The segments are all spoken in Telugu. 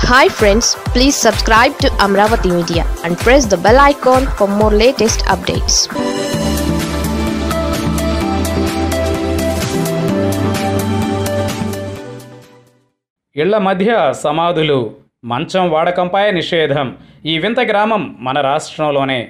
hi friends please subscribe to Amaravati media and press the bell icon for more latest updates ఇళ్ల మధ్య సమాధులు మంచం వాడకంపై నిషేధం ఈ వింత గ్రామం మన రాష్ట్రంలోనే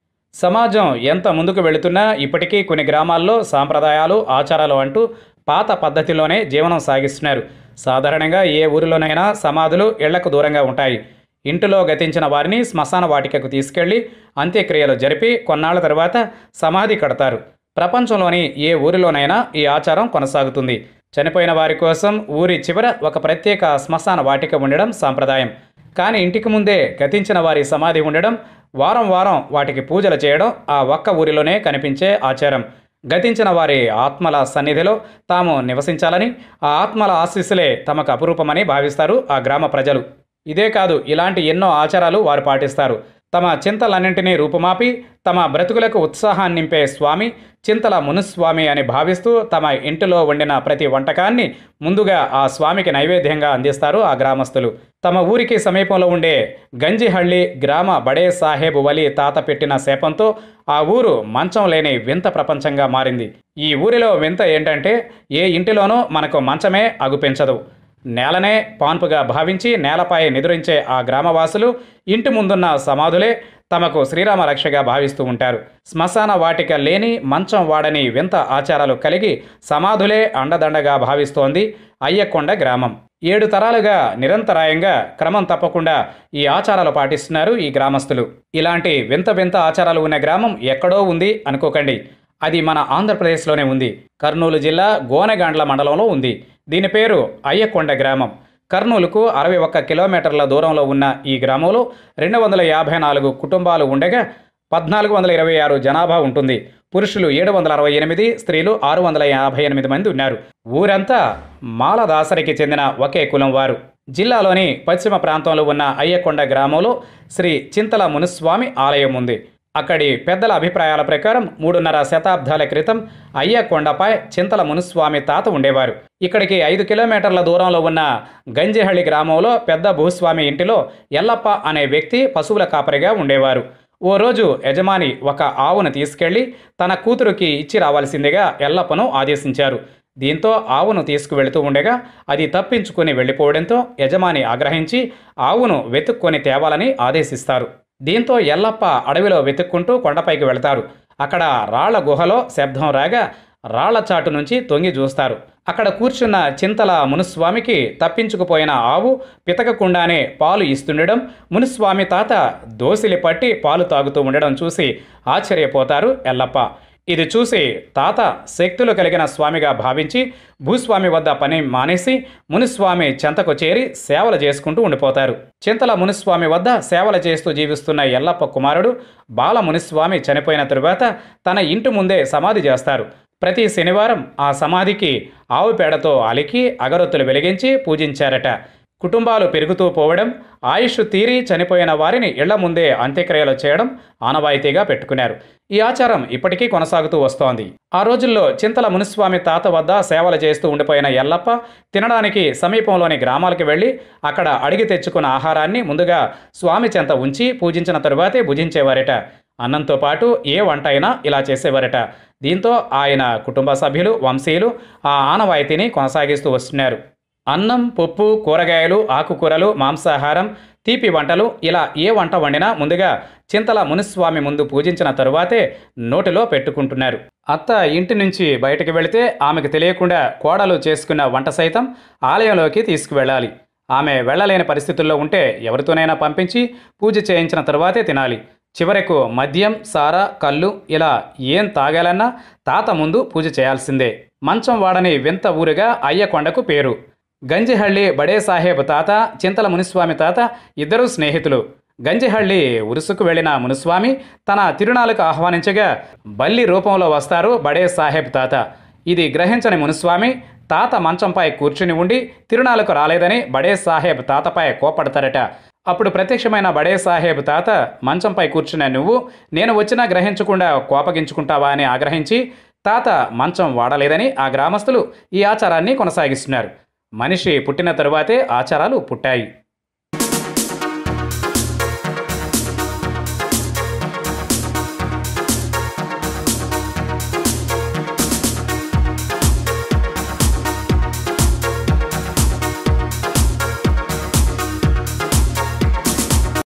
సమాజం ఎంత ముందుకు వెళుతున్నా ఇప్పటికీ కొన్ని గ్రామాల్లో సాంప్రదాయాలు ఆచారాలు అంటూ పాత పద్ధతిలోనే జీవనం సాగిస్తున్నారు సాధారణంగా ఏ ఊరిలోనైనా సమాధులు ఇళ్లకు దూరంగా ఉంటాయి ఇంటిలో గతించిన వారిని శ్మశాన వాటికకు తీసుకెళ్లి అంత్యక్రియలు జరిపి కొన్నాళ్ల తర్వాత సమాధి కడతారు ప్రపంచంలోని ఏ ఊరిలోనైనా ఈ ఆచారం కొనసాగుతుంది చనిపోయిన వారి కోసం ఊరి చివర ఒక ప్రత్యేక శ్మశాన వాటిక ఉండడం సాంప్రదాయం కానీ ఇంటికి ముందే గతించిన వారి సమాధి ఉండడం వారం వారం వాటికి పూజలు చేయడం ఆ ఒక్క ఊరిలోనే కనిపించే ఆచారం గతించిన వారి ఆత్మల సన్నిధిలో తాము నివసించాలని ఆ ఆత్మల ఆశీస్సులే తమకు అపురూపమని భావిస్తారు ఆ గ్రామ ప్రజలు ఇదే కాదు ఇలాంటి ఎన్నో ఆచారాలు వారు పాటిస్తారు తమ చింతలన్నింటినీ రూపుమాపి తమ బ్రతుకులకు ఉత్సాహాన్ని నింపే స్వామి చింతల మునుస్వామి అని భావిస్తూ తమ ఇంటిలో వండిన ప్రతి వంటకాన్ని ముందుగా ఆ స్వామికి నైవేద్యంగా అందిస్తారు ఆ గ్రామస్తులు తమ ఊరికి సమీపంలో ఉండే గంజిహళ్ళి గ్రామ బడే సాహెబ్ వలి తాత పెట్టిన శాపంతో ఆ ఊరు మంచం లేని వింత ప్రపంచంగా మారింది ఈ ఊరిలో వింత ఏంటంటే ఏ ఇంటిలోనూ మనకు మంచమే అగుపించదు నేలనే పాన్పుగా భావించి నేలపై నిద్రించే ఆ గ్రామవాసులు ఇంటి ముందున్న సమాధులే తమకు శ్రీరామ రక్షగా భావిస్తూ ఉంటారు శ్మశాన వాటిక లేని మంచం వాడని వింత ఆచారాలు కలిగి సమాధులే అండదండగా భావిస్తోంది అయ్యకొండ గ్రామం ఏడు తరాలుగా నిరంతరాయంగా క్రమం తప్పకుండా ఈ ఆచారాలు పాటిస్తున్నారు ఈ గ్రామస్తులు ఇలాంటి వింత వింత ఆచారాలు ఉన్న గ్రామం ఎక్కడో ఉంది అనుకోకండి అది మన ఆంధ్రప్రదేశ్లోనే ఉంది కర్నూలు జిల్లా గోనెగాండ్ల మండలంలో ఉంది దీని పేరు అయ్యకొండ గ్రామం కర్నూలుకు అరవై ఒక్క కిలోమీటర్ల దూరంలో ఉన్న ఈ గ్రామంలో రెండు వందల యాభై నాలుగు కుటుంబాలు ఉండగా పద్నాలుగు వందల ఇరవై ఆరు జనాభా ఉంటుంది పురుషులు ఏడు వందల అరవై ఎనిమిది స్త్రీలు ఆరు వందల యాభై ఎనిమిది మంది ఉన్నారు ఊరంతా మాలదాసరికి చెందిన ఒకే కులం వారు జిల్లాలోని పశ్చిమ ప్రాంతంలో ఉన్న అయ్యకొండ గ్రామంలో శ్రీ చింతల మునుస్వామి ఆలయం ఉంది అక్కడి పెద్దల అభిప్రాయాల ప్రకారం మూడున్నర శతాబ్దాల క్రితం అయ్యకొండపై చింతల మునుస్వామి తాత ఉండేవారు ఇక్కడికి ఐదు కిలోమీటర్ల దూరంలో ఉన్న గంజిహళ్ళి గ్రామంలో పెద్ద భూస్వామి ఇంటిలో ఎల్లప్ప అనే వ్యక్తి పశువుల కాపరిగా ఉండేవారు ఓ రోజు యజమాని ఒక ఆవును తీసుకెళ్లి తన కూతురుకి ఇచ్చి రావాల్సిందిగా ఎల్లప్పను ఆదేశించారు దీంతో ఆవును తీసుకువెళుతూ ఉండగా అది తప్పించుకుని వెళ్ళిపోవడంతో యజమాని ఆగ్రహించి ఆవును వెతుక్కొని తేవాలని ఆదేశిస్తారు దీంతో ఎల్లప్ప అడవిలో వెతుక్కుంటూ కొండపైకి వెళతారు అక్కడ రాళ్ల గుహలో శబ్దం రాగా రాళ్ల చాటు నుంచి తొంగి చూస్తారు అక్కడ కూర్చున్న చింతల మునుస్వామికి తప్పించుకుపోయిన ఆవు పితకకుండానే పాలు ఇస్తుండడం మునుస్వామి తాత దోసిలి పట్టి పాలు తాగుతూ ఉండడం చూసి ఆశ్చర్యపోతారు ఎల్లప్ప ఇది చూసి తాత శక్తులు కలిగిన స్వామిగా భావించి భూస్వామి వద్ద పని మానేసి మునిస్వామి చెంతకు చేరి సేవలు చేసుకుంటూ ఉండిపోతారు చింతల మునిస్వామి వద్ద సేవలు చేస్తూ జీవిస్తున్న ఎల్లప్ప కుమారుడు బాల మునిస్వామి చనిపోయిన తరువాత తన ఇంటి ముందే సమాధి చేస్తారు ప్రతి శనివారం ఆ సమాధికి ఆవు పేడతో అలికి అగరొత్తులు వెలిగించి పూజించారట కుటుంబాలు పెరుగుతూ పోవడం ఆయుష్ తీరి చనిపోయిన వారిని ఇళ్ల ముందే అంత్యక్రియలు చేయడం ఆనవాయితీగా పెట్టుకున్నారు ఈ ఆచారం ఇప్పటికీ కొనసాగుతూ వస్తోంది ఆ రోజుల్లో చింతల మునిస్వామి తాత వద్ద సేవలు చేస్తూ ఉండిపోయిన ఎల్లప్ప తినడానికి సమీపంలోని గ్రామాలకు వెళ్ళి అక్కడ అడిగి తెచ్చుకున్న ఆహారాన్ని ముందుగా స్వామి చెంత ఉంచి పూజించిన తరువాతే భుజించేవారట అన్నంతో పాటు ఏ వంట అయినా ఇలా చేసేవారట దీంతో ఆయన కుటుంబ సభ్యులు వంశీయులు ఆ ఆనవాయితీని కొనసాగిస్తూ వస్తున్నారు అన్నం పప్పు కూరగాయలు ఆకుకూరలు మాంసాహారం తీపి వంటలు ఇలా ఏ వంట వండినా ముందుగా చింతల మునిస్వామి ముందు పూజించిన తరువాతే నోటిలో పెట్టుకుంటున్నారు అత్త ఇంటి నుంచి బయటకు వెళితే ఆమెకు తెలియకుండా కోడలు చేసుకున్న వంట సైతం ఆలయంలోకి తీసుకువెళ్ళాలి ఆమె వెళ్ళలేని పరిస్థితుల్లో ఉంటే ఎవరితోనైనా పంపించి పూజ చేయించిన తరువాతే తినాలి చివరకు మద్యం సారా కళ్ళు ఇలా ఏం తాగాలన్నా తాత ముందు పూజ చేయాల్సిందే మంచం వాడని వింత ఊరుగా అయ్యకొండకు పేరు గంజిహళ్ళి బడే సాహెబ్ తాత చింతల మునిస్వామి తాత ఇద్దరూ స్నేహితులు గంజిహళ్ళి ఉరుసుకు వెళ్లిన మునిస్వామి తన తిరునాళ్ళకు ఆహ్వానించగా బల్లి రూపంలో వస్తారు బడే సాహెబ్ తాత ఇది గ్రహించని మునిస్వామి తాత మంచంపై కూర్చుని ఉండి తిరునాళ్ళకు రాలేదని బడే సాహెబ్ తాతపై కోపడతారట అప్పుడు ప్రత్యక్షమైన బడే సాహెబ్ తాత మంచంపై కూర్చున్న నువ్వు నేను వచ్చినా గ్రహించకుండా కోపగించుకుంటావా అని ఆగ్రహించి తాత మంచం వాడలేదని ఆ గ్రామస్తులు ఈ ఆచారాన్ని కొనసాగిస్తున్నారు మనిషి పుట్టిన తరువాతే ఆచారాలు పుట్టాయి